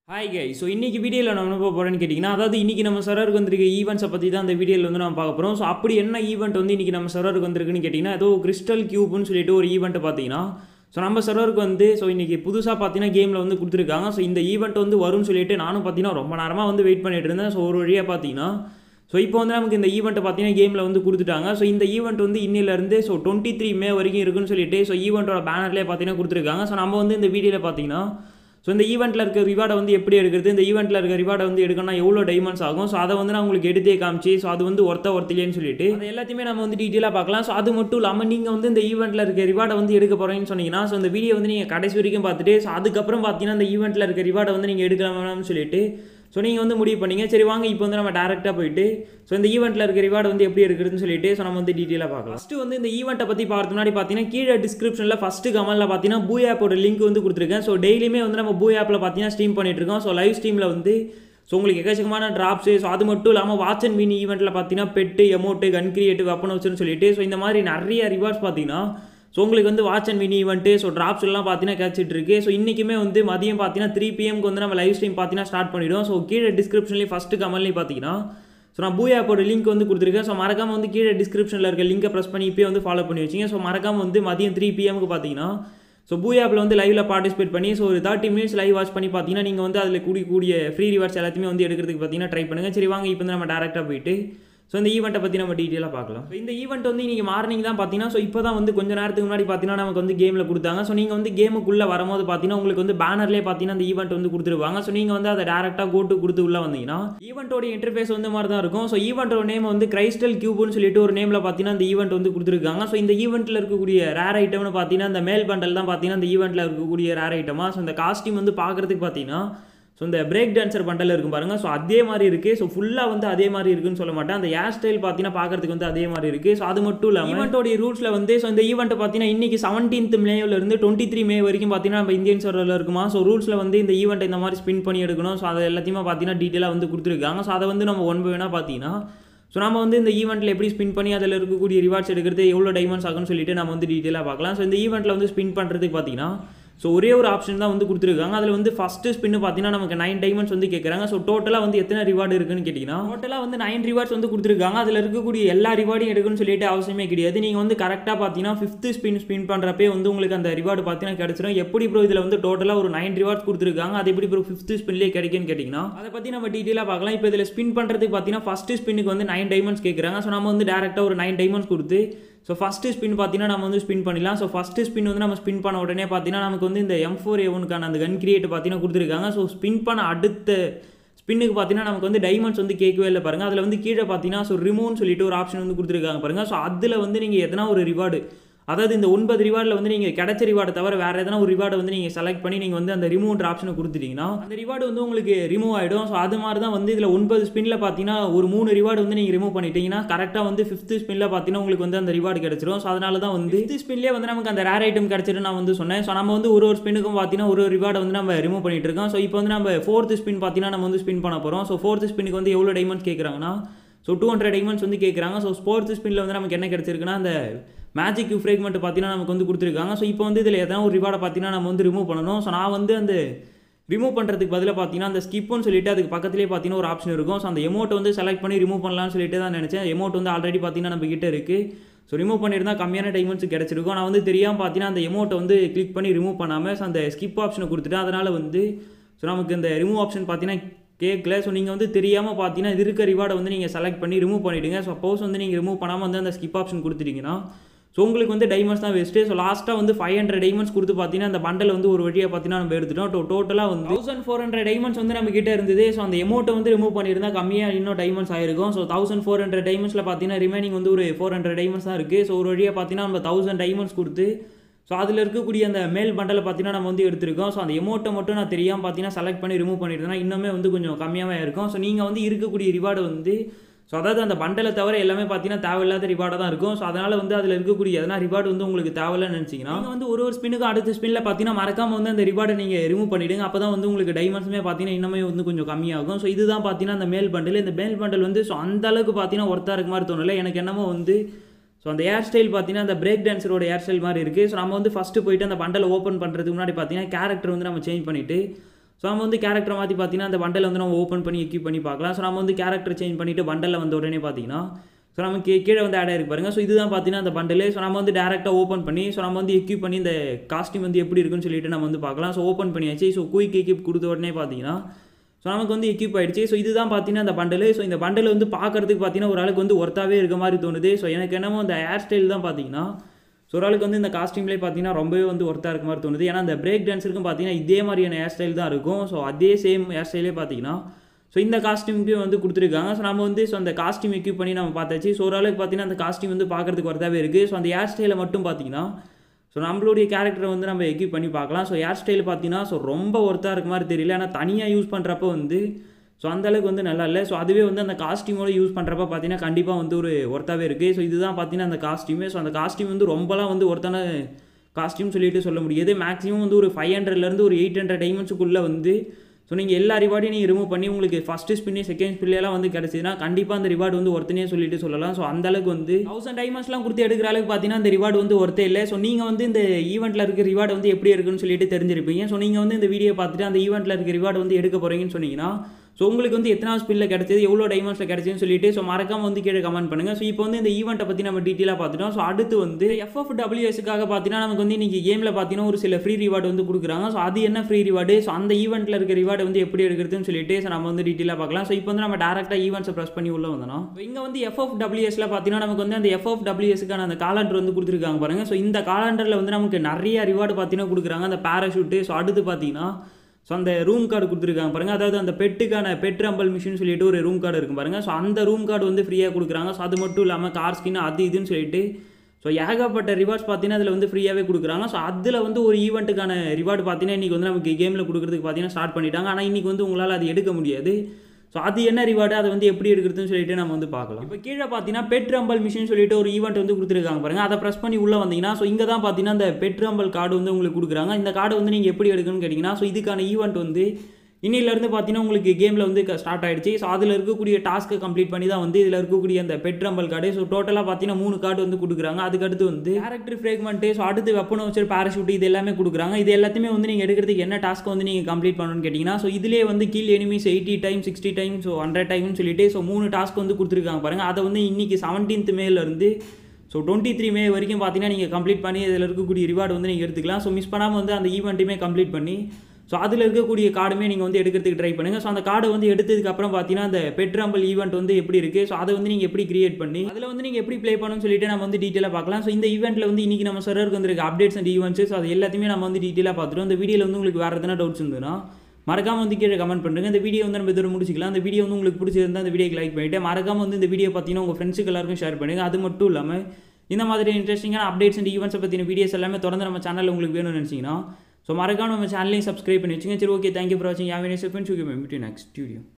hi guy so இன்றைக்கி வீடியோவில் நம்ம என்ன பார்க்க போகிறோன்னு கேட்டிங்கன்னா அதாவது இன்றைக்கி நம்ம சர்வருக்கு வந்திருக்க ஈவெண்ட்ஸை பற்றி தான் அந்த வீடியோவில் வந்து நம்ம பார்க்க போகிறோம் ஸோ அப்படி என்ன ஈவெண்ட் வந்து இன்றைக்கி நம்ம சர்வருக்கு வந்திருக்குன்னு கேட்டிங்கன்னா ஏதோ கிறிஸ்டல் கியூப்னு சொல்லிட்டு ஒரு ஈவெண்ட் பார்த்தீங்கன்னா ஸோ நம்ம சர்வருக்கு வந்து ஸோ இன்றைக்கி புதுசாக பார்த்தீங்கன்னா கேமில் வந்து கொடுத்துருக்காங்க ஸோ இந்த ஈவெண்ட் வந்து வரும்னு சொல்லிட்டு நானும் பார்த்தீங்கன்னா ரொம்ப நேரமாக வந்து வெயிட் பண்ணிட்டு இருந்தேன் ஸோ ஒரு வழியாக பார்த்தீங்கன்னா ஸோ இப்போ வந்து நமக்கு இந்த ஈவெண்ட்டை பார்த்தீங்கன்னா கேமில் வந்து கொடுத்துட்டாங்க ஸோ இந்த ஈவெண்ட் வந்து இன்னிலேருந்து ஸோ டுவெண்ட்டி த்ரீ மே வரைக்கும் இருக்குன்னு சொல்லிட்டு ஸோ ஈவெண்ட்டோட பேனர்லேயே பார்த்தீங்கன்னா கொடுத்துருக்காங்க ஸோ நம்ம வந்து இந்த வீடியோவில் பார்த்தீங்கன்னா ஸோ இந்த ஈவெண்ட்டில் இருக்க ரிவார்டை வந்து எப்படி எடுக்கிறது இந்த ஈவெண்ட்டில் இருக்க ரிவார்டை வந்து எடுக்கணும்னா எவ்வளோ டைமண்ட்ஸ் ஆகும் ஸோ அதை வந்து நான் உங்களுக்கு எடுத்தே காமிச்சு ஸோ அது வந்து ஒருத்த ஒருத்திலேன்னு சொல்லிட்டு அது எல்லாத்தையுமே நம்ம வந்து டீட்டெயிலாக பார்க்கலாம் ஸோ அது மட்டும் இல்லாமல் நீங்கள் வந்து இந்த ஈவெண்ட்டில் இருக்க ரிவார்டை வந்து எடுக்க போகிறீங்கன்னு சொன்னீங்கன்னா ஸோ இந்த வீடியோ வந்து நீங்கள் கடைசி வரைக்கும் பார்த்துட்டு ஸோ அதுக்கப்புறம் பார்த்தீங்கன்னா இந்த ஈவெண்ட்டில் இருக்க ரிவார்டை வந்து நீங்கள் எடுக்கலாம் வேணாம்னு சொல்லிட்டு ஸோ நீங்கள் வந்து முடிவு பண்ணீங்க சரி வாங்க இப்போ வந்து நம்ம டேரெக்டாக போயிட்டு ஸோ இந்த ஈவெண்ட்டில் இருக்க ரிவார்டு வந்து எப்படி இருக்குதுன்னு சொல்லிட்டு ஸோ நம்ம வந்து டீட்டெயிலாக பார்க்கலாம் ஃபஸ்ட்டு வந்து இந்த ஈவெண்ட்டை பற்றி பார்த்து முன்னாடி பார்த்தீங்கன்னா கீழே டிஸ்கிரிப்ஷனில் ஃபஸ்ட்டு கமலில் பார்த்தீங்கன்னா பூ ஆப்போட லிங்க் வந்து கொடுத்துருக்கேன் ஸோ டெய்லியுமே வந்து நம்ம பூ ஆப்பில் பார்த்தீங்கன்னா ஸ்ட்ரீம் பண்ணிட்டு இருக்கோம் ஸோ லைவ் ஸ்ட்ரீமில் வந்து ஸோ உங்களுக்கு எக்கச்சக்கமான ட்ராப்ஸு ஸோ அது மட்டும் இல்லாமல் வாட்ச் அண்ட் மீன் ஈவெண்ட்டில் பார்த்தீங்கன்னா bet amount gun creative weapon வச்சுன்னு சொல்லிட்டு ஸோ இந்த மாதிரி நிறைய ரிவார்ட்ஸ் பார்த்தீங்கன்னா ஸோ உங்களுக்கு வந்து watch and mini event so drops எல்லாம் பார்த்தீங்கன்னா கிடச்சிட்டு இருக்கு ஸோ இன்றைக்குமே வந்து மதியம் பார்த்தீங்கன்னா த்ரீ பிஎம்க்கு வந்து நம்ம லைவ் ஸ்ட்ரீம் பார்த்தீங்கன்னா ஸ்டார்ட் பண்ணிவிடும் ஸோ கீழே டிஸ்கிரிப்ஷன்லேயும் ஃபஸ்ட்டு கமல்லையும் பார்த்தீங்கன்னா ஸோ நான் பூயா ஆப்போட லிங்க் வந்து கொடுத்துருக்கேன் ஸோ மறக்காம வந்து கீழே டிஸ்கிரிப்ஷனில் இருக்க லிங்கை ப்ரெஸ் பண்ணி இப்போயே வந்து ஃபாலோ பண்ணி வச்சிங்க ஸோ மறக்காம வந்து மதியம் த்ரீ பிஎம்க்கு பார்த்தீங்கன்னா ஸோ பூயா ஆப்பில் வந்து லைவில் பார்ட்டிசிபேட் பண்ணி ஸோ ஒரு தேர்ட்டி மினிட்ஸ் லைவ் வாட்ச் பண்ணி பார்த்தீங்கன்னா நீங்கள் வந்து அதில் கூடிய கூடிய ஃப்ரீ ரிவார்ட்ஸ் எல்லாத்தையுமே வந்து எடுக்கிறதுக்கு பார்த்தீங்கன்னா ட்ரை பண்ணுங்கள் சரி வாங்க இப்போ வந்து நம்ம டேரெக்டாக போயிட்டு ஸோ இந்த ஈவெண்ட்டை பற்றி நம்ம டீட்டெயிலாக பார்க்கலாம் ஸோ இந்த ஈவெண்ட் வந்து இன்றைக்கி மார்னிங் தான் பார்த்தீங்கன்னா ஸோ இப்போ தான் வந்து கொஞ்சம் நேரத்துக்கு முன்னாடி பார்த்தீங்கன்னா நமக்கு வந்து கேமில் கொடுத்தாங்க ஸோ நீங்கள் வந்து கேமுக்குள்ளே வரும்போது பார்த்தீங்கன்னா உங்களுக்கு வந்து பேனர்லேயே பார்த்தீங்கன்னா அந்த ஈவெண்ட் வந்து கொடுத்துருவாங்க ஸோ நீங்கள் வந்து அதை டேரெக்டாக கோட்டு கொடுத்து உள்ளே வந்தீங்கன்னா ஈவெண்ட்டோட இன்டர்ஃபேஸ் வந்து மாதிரி தான் இருக்கும் ஸோ ஈவெண்ட்டோட நேம் வந்து கிரைஸ்டல் கியூப்னு சொல்லிட்டு ஒரு நேமில் பார்த்தீங்கன்னா அந்த ஈவெண்ட் வந்து கொடுத்துருக்காங்க ஸோ இந்த ஈவெண்ட்டில் இருக்கக்கூடிய ரேர் ஐட்டம்னு பார்த்தீங்கன்னா இந்த மேல் பண்டல் தான் பார்த்தீங்கன்னா இந்த ஈவெண்ட்டில் இருக்கக்கூடிய ரேர் ஐட்டமாக ஸோ இந்த காஸ்டியூம் வந்து பார்க்குறதுக்கு பார்த்தீங்கன்னா ஸோ இந்த பிரேக் டான்சர் பண்டல் இருக்கும் பாருங்க ஸோ அதே மாதிரி இருக்குது ஸோ ஃபுல்லாக வந்து அதே மாதிரி இருக்குன்னு சொல்ல மாட்டேன் அந்த ஹேர் ஸ்டைல் பார்த்தீங்கன்னா பார்க்கறதுக்கு வந்து அதே மாதிரி இருக்குது ஸோ அது மட்டும் இல்லாமல் ஈவெண்ட்டோடைய ரூல்ஸில் வந்து ஸோ இந்த ஈவெண்ட் பார்த்தீங்கன்னா இன்னைக்கு செவன்டீன்த் மேலேருந்து டுவெண்ட்டி த்ரீ மே வரைக்கும் பார்த்தீங்கன்னா நம்ம இந்தியன் சர்வரில் இருக்குமா ஸோ ரூல்ஸில் வந்து இந்த ஈவெண்ட் இந்த மாதிரி ஸ்பின் பண்ணி எடுக்கணும் ஸோ அதை எல்லாத்தையுமே பார்த்தீங்கன்னா டீட்டெயிலாக வந்து கொடுத்துருக்காங்க ஸோ அதை வந்து நம்ம ஒன் பை வேணால் பார்த்தீங்கன்னா ஸோ நம்ம வந்து இந்த ஈவெண்ட்டில் எப்படி ஸ்பின் பண்ணி அதில் இருக்கக்கூடிய ரிவார்ட்ஸ் எடுக்கிறது எவ்வளோ டைமண்ட்ஸ் ஆகும்னு சொல்லிட்டு நம்ம வந்து டீட்டெயிலாக பார்க்கலாம் ஸோ இந்த ஈவெண்ட்டில் வந்து ஸ்பின் பண்ணுறதுக்கு பார்த்தீங்கன்னா ஸோ ஒரே ஒரு ஆப்ஷன் தான் வந்து கொடுத்துருக்காங்க அதில் வந்து ஃபஸ்ட்டு ஸ்பின்னு பார்த்தீங்கன்னா நமக்கு நைன் டைமண்ட்ஸ் வந்து கேட்குறாங்க ஸோ டோட்டலாக வந்து எத்தனை ரிவார்டு இருக்குன்னு கேட்டிங்கன்னா டோட்டலாக வந்து நைன் ரிவார்ட்ஸ் வந்து கொடுத்துருக்காங்க அதில் இருக்கக்கூடிய எல்லா ரிவார்டையும் எடுக்கணும்னு சொல்லிட்டு அவசியமே கிடையாது நீங்கள் வந்து கரெக்டாக பார்த்தீங்கன்னா ஃபிஃப்த்து ஸ்பின் ஸ்பின் பண்ணுறப்பே வந்து உங்களுக்கு அந்த ரிவார்டு பார்த்தீங்கன்னா கிடச்சிரும் எப்படி ப்ரோ இதில் வந்து டோட்டலாக ஒரு நைன் ரிவார்ட்ஸ் கொடுத்துருக்காங்க அது எப்படி ப்ரோ ஃபிஃப்த்து ஸ்பின்லேயே கிடைக்குன்னு கேட்டிங்கன்னா அதை பற்றி நம்ம டீட்டெயிலாக பார்க்கலாம் இப்போ இதில் ஸ்பின் பண்ணுறதுக்கு பார்த்தீங்கன்னா ஃபஸ்ட்டு ஸ்பின்னுக்கு வந்து நைன் டைமண்ட்ஸ் கேட்குறாங்க ஸோ நம்ம வந்து டேரெக்டாக ஒரு நைன் டைமண்ட்ஸ் கொடுத்து ஸோ ஃபஸ்ட்டு ஸ்பின் பார்த்தீங்கன்னா நம்ம வந்து ஸ்பின் பண்ணிடலாம் ஸோ ஃபஸ்ட்டு ஸ்பின் வந்து நம்ம ஸ்பின் பண்ண உடனே பார்த்தீங்கன்னா நமக்கு வந்து இந்த எம் ஃபோர் ஏவனுக்கான அந்த கன் கிரியேட் பார்த்தீங்கன்னா கொடுத்துருக்காங்க ஸோ ஸ்பின் பண்ண அடுத்த ஸ்பின்னுக்கு பார்த்தீங்கன்னா நமக்கு வந்து டைமண்ட்ஸ் வந்து கேட்கவே இல்லை பாருங்கள் அதில் வந்து கீழே பார்த்தீங்கன்னா ஸோ ரிமூவ்னு சொல்லிட்டு ஒரு ஆப்ஷன் வந்து கொடுத்துருக்காங்க பாருங்கள் ஸோ அதில் வந்து நீங்கள் எதனா ஒரு ரிவார்டு அதாவது இந்த ஒன்பது ரிவார்டில் வந்து நீங்கள் கிடைச்ச ரிவார்டை தவிர வேறு எதனா ஒரு ரிவார்டை வந்து நீங்கள் செலக்ட் பண்ணி நீங்கள் வந்து அந்த ரிமூவ்ன்ற ஆப்ஷனை கொடுத்துட்டீங்கன்னா அந்த ரிவார்டு வந்து உங்களுக்கு ரிமூவ் ஆகிடும் ஸோ அது மாதிரி தான் வந்து இதில் ஒன்பது ஸ்பின்னில் பார்த்தீங்கன்னா ஒரு மூணு ரிவார்டு வந்து நீங்கள் ரிமூவ் பண்ணிட்டீங்கன்னா கரெக்டாக வந்து ஃபிஃப்த்து ஸ்பின்னில் பார்த்தீங்கன்னா உங்களுக்கு வந்து அந்த ரிவார்டு கிடச்சிரும் ஸோ அதனால தான் வந்து ஃபிஃப்த் ஸ்பின்லேயே வந்து நமக்கு அந்த ரேர் ஐட்டம் கிடச்சிட்டு நான் வந்து சொன்னேன் ஸோ நம்ம வந்து ஒரு ஒரு ஸ்பின்னுக்கும் பார்த்தீங்கன்னா ஒரு ஒரு ரிவார்டை வந்து நம்ம ரிமூவ் பண்ணிட்டு இருக்கோம் ஸோ இப்போ வந்து நம்ம ஃபோர்த் ஸ்பின் பார்த்தீங்கன்னா நம்ம வந்து ஸ்பின் பண்ண போகிறோம் ஸோ ஃபோர்த் ஸ்பின்னுக்கு வந்து எவ்வளோ டைமண்ட்ஸ் கேட்குறாங்கன்னா ஸோ டூ ஹண்ட்ரட் டைமண்ட்ஸ் வந்து கேட்குறாங்க ஸோ ஸ்போர்ட்ஸ் ஸ்பின்னில் வந்து நமக்கு என்ன கிடச்சிருக்குன்னா அந்த மேஜிக் ஃப்ரேக்மெண்ட் பார்த்தீங்கன்னா நமக்கு வந்து கொடுத்துருக்காங்க ஸோ இப்போ வந்து இதில் எதனா ஒரு ரிவார்டை பார்த்தீங்கன்னா நம்ம வந்து ரிமூவ் பண்ணணும் ஸோ நான் வந்து அந்த ரிமூவ் பண்ணுறதுக்கு பதிலாக பார்த்தீங்கன்னா அந்த ஸ்கிப்னு சொல்லிட்டு அதுக்கு பக்கத்துலேயே பார்த்தீங்கன்னா ஒரு ஆப்ஷன் இருக்கும் ஸோ அந்த எமௌண்ட் வந்து செலக்ட் பண்ணி ரிமூவ் பண்ணலாம்னு சொல்லிட்டு தான் நினச்சேன் எமௌண்ட் வந்து ஆல்ரெடி பார்த்தீங்கன்னா நம்ம கிட்ட இருக்குது ஸோ ரிமூவ் பண்ணியிருந்தா கம்மியான டைமண்ட்ஸ் கிடச்சிருக்கும் நான் வந்து தெரியாமல் பார்த்தீங்கன்னா அந்த எமௌண்ட்டை வந்து கிளிக் பண்ணி ரிமூவ் பண்ணாமல் ஸோ அந்த ஸ்கிப் ஆப்ஷனை கொடுத்துட்டு அதனால் வந்து ஸோ நமக்கு இந்த ரிமூவ் ஆப்ஷன் பார்த்தீங்கன்னா கேட்கல ஸோ நீங்கள் வந்து தெரியாமல் பார்த்தீங்கன்னா இது இருக்க ரிவார்டை வந்து நீங்கள் செலக்ட் பண்ணி ரிமூவ் பண்ணிவிடுங்க சப்போஸ் வந்து நீங்கள் ரிமூவ் பண்ணாமல் வந்து அந்த ஸ்கிப் ஆப்ஷன் கொடுத்துட்டீங்கன்னா ஸோ உங்களுக்கு வந்து டைமண்ட்ஸ் தான் வேஸ்ட்டு ஸோ லாஸ்ட்டாக வந்து ஃபைவ் ஹண்ட்ரட் டைமண்ட்ஸ் கொடுத்து பார்த்தீங்கன்னா அந்த பண்டல் வந்து ஒரு வழியாக பார்த்தீங்கன்னா நம்ம எடுத்துட்டோம் டோ டோட்டலாக வந்து தௌசண்ட் ஃபோர் ஹண்ட்ரட் டைமண்ட்ஸ் வந்து நம்ம கிட்ட இருந்தது ஸோ அந்த எமௌண்ட்டை வந்து ரிமூவ் பண்ணியிருந்தா கம்மியாக இன்னும் டைமண்ட்ஸ் ஆயிருக்கும் ஸோ தௌசண்ட் ஃபோர் ஹண்ட்ரட் டைமண்ட்ஸில் பார்த்தீங்கன்னா ரிமைனிங் வந்து ஒரு ஃபோர் ஹண்ட்ரட் டைமண்ட்ஸ் தான் இருக்குது ஸோ ஒரு வழியாக பார்த்தீங்கன்னா நம்ம தௌசண்ட் டைமண்ட்ஸ் கொடுத்து ஸோ அதில் இருக்கக்கூடிய அந்த மேல் பண்டலை பார்த்தீங்கன்னா நம்ம வந்து எடுத்திருக்கோம் ஸோ அந்த எமௌண்ட்டை மட்டும் நான் தெரியாமல் பார்த்தீங்கன்னா செலக்ட் பண்ணி ரிமூவ் பண்ணியிருந்தேன்னா இன்னுமே வந்து கொஞ்சம் கம்மியாகவே இருக்கும் ஸோ நீங்கள் வந்து இருக்கக்கூடிய ரிவார்டு வந்து ஸோ அதாவது அந்த பண்டலை தவிர எல்லாமே பார்த்தீங்கன்னா தேவையில்லாத ரிவார்டாக தான் இருக்கும் ஸோ அதனால் வந்து அதில் இருக்கக்கூடிய எதனா ரிவார்டு வந்து உங்களுக்கு தேவையில்லன்னு நினச்சிங்கன்னா நீங்கள் வந்து ஒரு ஒரு ஸ்பின்னுக்கு அடுத்த ஸ்பின்னில் பார்த்தீங்கன்னா மறக்காமல் வந்து அந்த ரிவார்டை நீங்கள் ரிமூவ் பண்ணிவிடுங்க அப்போ தான் வந்து உங்களுக்கு டைமண்ட்ஸுமே பார்த்தீங்கன்னா இன்னுமே வந்து கொஞ்சம் கம்மியாகும் ஸோ இதுதான் பார்த்தீங்கன்னா அந்த மேல் பண்டல் இந்த மேல் பண்டல் வந்து ஸோ அந்த அளவுக்கு பார்த்தீங்கன்னா ஒர்த்தாக இருக்க மாதிரி தோணலை எனக்கு என்னமோ வந்து ஸோ அந்த ஹேர் ஸ்டைல் பார்த்தீங்கன்னா அந்த பிரேக் டான்ஸரோட ஹேர் ஸ்டைல் மாதிரி இருக்குது ஸோ நம்ம வந்து ஃபஸ்ட்டு போயிட்டு அந்த பண்டலை ஓப்பன் பண்ணுறதுக்கு முன்னாடி பார்த்தீங்கன்னா கேரக்டர் வந்து நம்ம சேஞ்ச் பண்ணிவிட்டு ஸோ நம்ம வந்து கேரக்டரை மாற்றி பார்த்தீங்கன்னா அந்த பண்டலை வந்து நம்ம ஓப்பன் பண்ணி எக்யூப் பண்ணி பார்க்கலாம் ஸோ நம்ம வந்து கேரக்டர் சேஞ்ச் பண்ணிவிட்டு பண்டலில் வந்த உடனே பார்த்தீங்கன்னா ஸோ நமக்கு கீழே வந்து ஆட் ஆயிருக்கு பாருங்க ஸோ இதுதான் பார்த்தீங்கன்னா அந்த பண்டலு ஸோ நம்ம வந்து டேரெக்டாக ஓப்பன் பண்ணி ஸோ நம்ம வந்து எக்யூப் பண்ணி இந்த காஸ்டியூம் வந்து எப்படி இருக்குன்னு சொல்லிட்டு நம்ம வந்து பார்க்கலாம் ஸோ ஓப்பன் பண்ணியாச்சு ஸோ குயிக் எக்யூப் கொடுத்த உடனே பார்த்தீங்கன்னா ஸோ நமக்கு வந்து எக்யூப் ஆயிடுச்சு ஸோ இதுதான் பார்த்தீங்கன்னா அந்த பண்டலு ஸோ இந்த பண்டல் வந்து பார்க்கறதுக்கு பார்த்தீங்கன்னா ஒரு ஆளுக்கு வந்து ஒர்த்தாவே இருக்க மாதிரி தோணுது ஸோ எனக்கு என்னமோ அந்த ஹேர் ஸ்டைல் தான் பார்த்தீங்கன்னா ஸோ ஒரு ஆளுக்கு வந்து இந்த காஸ்டியூம்லேயே பார்த்தீங்கன்னா ரொம்பவே வந்து ஒர்த்தாக இருக்க மாதிரி தோணுது ஏன்னா அந்த பிரேக் டான்ஸருக்கும் பார்த்தீங்கன்னா இதே மாதிரியான ஹேர் ஸ்டைல் தான் இருக்கும் ஸோ அதே சேம் ஹேர் ஸ்டைலே பார்த்தீங்கன்னா ஸோ இந்த காஸ்டியூமுக்கு வந்து கொடுத்துருக்காங்க ஸோ நம்ம வந்து ஸோ அந்த காஸ்டியூம் எக்யூப் பண்ணி நம்ம பார்த்தாச்சு ஸோ ஓரளவுக்கு பார்த்தீங்கன்னா அந்த காஸ்டியூம் வந்து பார்க்கறதுக்கு ஒர்த்தாவே இருக்குது ஸோ அந்த ஹேர் ஸ்டைலை மட்டும் பார்த்தீங்கன்னா ஸோ நம்மளுடைய கேரக்டரை வந்து நம்ம எக்யூப் பண்ணி பார்க்கலாம் ஸோ ஹேர் ஸ்டைல் பார்த்தீங்கன்னா ஸோ ரொம்ப ஒர்த்தாக இருக்க மாதிரி தெரியல ஆனால் தனியாக யூஸ் பண்ணுறப்ப வந்து ஸோ அந்தளவுக்கு வந்து நல்லா இல்லை ஸோ அதுவே வந்து அந்த காஸ்டியூமோட யூஸ் பண்ணுறப்ப பார்த்தீங்கன்னா கண்டிப்பாக வந்து ஒரு ஒர்த்தாவே இருக்குது ஸோ இதுதான் பார்த்தீங்கன்னா அந்த காஸ்டியூமே ஸோ அந்த காஸ்டியூம் வந்து ரொம்பலாம் வந்து ஒர்த்தான காஸ்டியூம் சொல்லிட்டு சொல்ல முடியாது மேக்ஸிமம் வந்து ஒரு ஃபைவ் ஹண்ட்ரட்லேருந்து ஒரு எயிட் ஹண்ட்ரட் டைமண்ட்ஸுக்குள்ளே வந்து ஸோ நீங்கள் எல்லா ரிவார்டையும் நீங்கள் ரிமூவ் பண்ணி உங்களுக்கு ஃபஸ்ட்டு ஸ்பின்னு செகண்ட் ஸ்பின்லாம் வந்து கிடச்சிதுன்னா கண்டிப்பாக அந்த ரிவார்டு வந்து ஒருத்தனே சொல்லிட்டு சொல்லலாம் ஸோ அந்தளவுக்கு வந்து தௌசண்ட் டைமண்ட்ஸ்லாம் கொடுத்து எடுக்கிற அளவுக்கு பார்த்தீங்கன்னா அந்த ரிவார்டு வந்து ஒருத்தே இல்லை ஸோ நீங்கள் வந்து இந்த ஈவெண்ட்டில் இருக்க ரிவார்டு வந்து எப்படி இருக்குன்னு சொல்லிட்டு தெரிஞ்சிருப்பீங்க ஸோ நீங்கள் வந்து இந்த வீடியோ பார்த்துட்டு அந்த ஈவெண்ட்டில் இருக்க ரிவார்டு வந்து எடுக்க போகிறீங்கன்னு சொன்னீங்கன்னா ஸோ உங்களுக்கு வந்து எத்தனாவது ஸ்பின்னில் கிடச்சது எவ்வளோ டைமண்ட்ஸில் கிடச்சுன்னு சொல்லிட்டு ஸோ மறக்காம வந்து கீழே கமெண்ட் பண்ணுங்கள் ஸோ இப்போ வந்து இந்த ஈவெண்ட்டை பற்றி நம்ம டீட்டெயிலாக பார்த்துட்டோம் ஸோ அடுத்து வந்து எஃப்எஃப் டபிள்யூஎஸ்க்காக பார்த்தீங்கன்னா நமக்கு வந்து இன்றைக்கி கேமில் பார்த்தீங்கன்னா ஒரு சில ஃப்ரீ ரிவார்டு வந்து கொடுக்குறாங்க ஸோ அது என்ன ஃப்ரீ ரிவார்டு ஸோ அந்த ஈவெண்ட்டில் இருக்க ரிவார்டு வந்து எப்படி எடுக்கிறதுன்னு சொல்லிட்டு ஸோ நம்ம வந்து டீட்டெயிலாக பார்க்கலாம் ஸோ இப்போ வந்து நம்ம டேரெக்டாக ஈவெண்ட்ஸை ப்ரெஸ் பண்ணி உள்ள வந்தோம் இங்கே வந்து எஃப்எஃப் டபிள்யூஎஸில் பார்த்தீங்கன்னா நமக்கு வந்து அந்த எஃப்எஃப் டபிள்யூஎஸ்க்கான அந்த காலண்டர் வந்து கொடுத்துருக்காங்க பாருங்க ஸோ இந்த காலண்டரில் வந்து நமக்கு நிறைய ரிவார்டு பார்த்தீங்கன்னா கொடுக்குறாங்க அந்த பேராஷூட்டு ஸோ அடுத்து பார்த்தீங்கன்னா ஸோ அந்த ரூம் கார்டு கொடுத்துருக்காங்க பாருங்கள் அதாவது அந்த பெட்டுக்கான பெட் ரம்பல் மிஷின் சொல்லிட்டு ஒரு ரூம் கார்டு இருக்கும் பாருங்கள் ஸோ அந்த ரூம் கார்டு வந்து ஃப்ரீயாக கொடுக்குறாங்க ஸோ அது மட்டும் இல்லாமல் கார் ஸ்கின் அது இதுன்னு சொல்லிட்டு ஸோ ஏகப்பட்ட ரிவார்ட்ஸ் பார்த்தீங்கன்னா அதில் வந்து ஃப்ரீயாகவே கொடுக்குறாங்க ஸோ அதில் வந்து ஒரு ஈவெண்ட்டுக்கான ரிவார்டு பார்த்தீங்கன்னா இன்றைக்கி வந்து நமக்கு கேமில் கொடுக்குறதுக்கு பார்த்தீங்கன்னா ஸ்டார்ட் பண்ணிட்டாங்க ஆனால் இன்றைக்கி வந்து உங்களால் அது எடுக்க முடியாது ஸோ அது என்ன ரிவார்டு அதை வந்து எப்படி எடுக்கிறதுன்னு சொல்லிட்டு நம்ம வந்து பார்க்கலாம் இப்போ கீழே பார்த்தீங்கன்னா பெட் ரம்பல் மிஷின் சொல்லிட்டு ஒரு ஈவெண்ட் வந்து கொடுத்துருக்காங்க பாருங்க அதை ப்ரெஸ் பண்ணி உள்ளே வந்தீங்கன்னா ஸோ இங்கே தான் பார்த்தீங்கன்னா இந்த பெட் ரம்பல் கார்டு வந்து உங்களுக்கு கொடுக்குறாங்க இந்த கார்டு வந்து நீங்கள் எப்படி எடுக்கணும்னு கேட்டிங்கன்னா ஸோ இதுக்கான ஈவெண்ட் வந்து இன்னிலேருந்து பார்த்தீங்கன்னா உங்களுக்கு கேமில் வந்து ஸ்டார்ட் ஆயிடுச்சு ஸோ அதில் இருக்கக்கூடிய டாஸ்க்கை கம்ப்ளீட் பண்ணி தான் வந்து இதில் இருக்கக்கூடிய அந்த பெட் ரம்பல் கார்டு ஸோ டோட்டலாக பார்த்தீங்கன்னா மூணு கார்டு வந்து கொடுக்குறாங்க அதுக்கடுத்து வந்து கேரக்டர் ஃப்ரேக்மெண்ட்டு ஸோ அடுத்து வெப்பன் வச்சு பேராஷூட் இது எல்லாமே கொடுக்குறாங்க இது எல்லாத்தையுமே வந்து நீங்கள் எடுக்கிறதுக்கு என்ன டாஸ்க்கை வந்து நீங்கள் கம்ப்ளீட் பண்ணணும்னு கேட்டிங்கன்னா ஸோ இதிலே வந்து கீழ் enemies eighty time sixty time so hundred டைம்னு சொல்லிட்டு ஸோ மூணு டாஸ்க் வந்து கொடுத்துருக்காங்க பாருங்கள் அதை வந்து இன்னைக்கு செவன்டீன்த் மேலேருந்து ஸோ டுவெண்ட்டி த்ரீ மே வரைக்கும் பார்த்தீங்கன்னா நீங்கள் கம்ப்ளீட் பண்ணி இதில் இருக்கக்கூடிய ரிவார்டு வந்து நீங்கள் எடுத்துக்கலாம் ஸோ மிஸ் பண்ணாமல் வந்து அந்த ஈவெண்ட்டுமே கம்ப்ளீட் பண்ணி ஸோ அதில் இருக்கக்கூடிய கார்டுமே நீங்கள் வந்து எடுக்கிறதுக்கு ட்ரை பண்ணுங்கள் ஸோ அந்த கார்டை வந்து எடுத்ததுக்கு அப்புறம் பார்த்தீங்கன்னா அந்த பெட்ராம்பல் ஈவெண்ட் வந்து எப்படி இருக்குது ஸோ அதை வந்து நீங்கள் எப்படி கிரியேட் பண்ணி அதில் வந்து நீங்கள் எப்படி ப்ளே பண்ணணும்னு சொல்லிட்டு நம்ம வந்து டீட்டெயிலாக பார்க்கலாம் ஸோ இந்த ஈவெண்ட்டில் வந்து இன்றைக்கி நம்ம சர்வருக்கு வந்துருக்கு அப்டேட்ஸ் அண்ட் ஈவெண்ட்ஸ் ஸோ அது எல்லாத்தையுமே நம்ம வந்து டீட்டெயிலாக பார்த்துட்டோம் இந்த வீடியோவில் வந்து உங்களுக்கு வேறு எதனா டவுட்ஸ் இருந்ததுன்னா மறக்காம வந்து கீழே கமெண்ட் பண்ணுங்க இந்த வீடியோ வந்து நம்ம இதோட முடிச்சிக்கலாம் இந்த வீடியோ வந்து உங்களுக்கு பிடிச்சிருந்தா இந்த வீடியோக்கு லைக் பண்ணிட்டு மறக்காம வந்து இந்த வீடியோ பார்த்தீங்கன்னா உங்கள் ஃப்ரெண்ட்ஸுக்கு எல்லாருக்கும் ஷேர் பண்ணுங்க அது மட்டும் இல்லாமல் இந்த மாதிரி இன்ட்ரெஸ்டிங்கான அப்டேட்ஸ் அண்ட் ஈவெண்ட்ஸை பற்றின வீடியோஸ் எல்லாமே தொடர்ந்து நம்ம சேனலில் உங்களுக்கு வேணும்னு நினச்சிங்கன்னா ஸோ மறக்காம நம்ம சேனலையும் சப்ஸ்கிரைப் பண்ணி வச்சுங்க சரி ஓகே தேங்க்யூ ஃபார் வாட்சிங் யாவே நெக்ஸ்ட் வீடியோ